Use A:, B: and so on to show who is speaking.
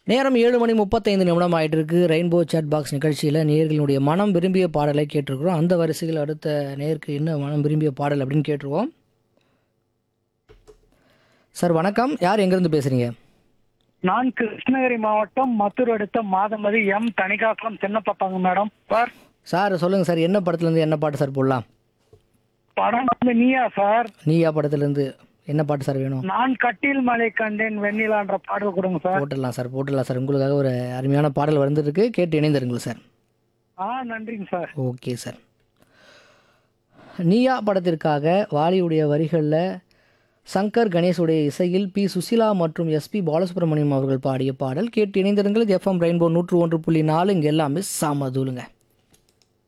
A: நேரம் ஏழு மணி முப்பத்தைந்து நிமிடம் ஆயிட்டு இருக்கு ரெயின்போ சாட் பாக்ஸ் நிகழ்ச்சியில் நேயர்களுடைய மனம் விரும்பிய பாடலை கேட்டிருக்கிறோம் அந்த வரிசையில் அடுத்த நேருக்கு என்ன மனம் விரும்பிய பாடல் அப்படின்னு கேட்டிருக்கோம் சார் வணக்கம் யார் எங்கேருந்து பேசுகிறீங்க
B: நான் கிருஷ்ணகிரி மாவட்டம் மத்தூர் அடுத்த மாதமதி எம் தனிகாக்குளம் சின்ன பாப்பாங்க மேடம் சார்
A: சார் சொல்லுங்கள் சார் என்ன படத்துலேருந்து என்ன பாட்டு சார் போடலாம்
B: படம் வந்து நீயா சார்
A: நீயா படத்துலேருந்து என்ன பாட்டு சார் வேணும்
B: நான் கட்டில் மலை கண்டேன் வெண்ணிலான்ற பாடல் கொடுங்க சார்
A: போட்டுடலாம் சார் போட்டுடலாம் சார் உங்களுக்காக ஒரு அருமையான பாடல் வந்துருக்கு கேட்டு இணைந்திருங்கள் சார்
B: ஆ நன்றிங்க சார்
A: ஓகே சார் நீயா படத்திற்காக வாலியுடைய வரிகளில் சங்கர் கணேஷுடைய இசையில் பி சுசிலா மற்றும் எஸ்பி பாலசுப்ரமணியம் அவர்கள் பாடிய பாடல் கேட்டு இணைந்திருங்கள் எஃப்எம் ரெயின்போ நூற்று ஒன்று புள்ளி நாலு இங்கே எல்லாமே சாமதூளுங்க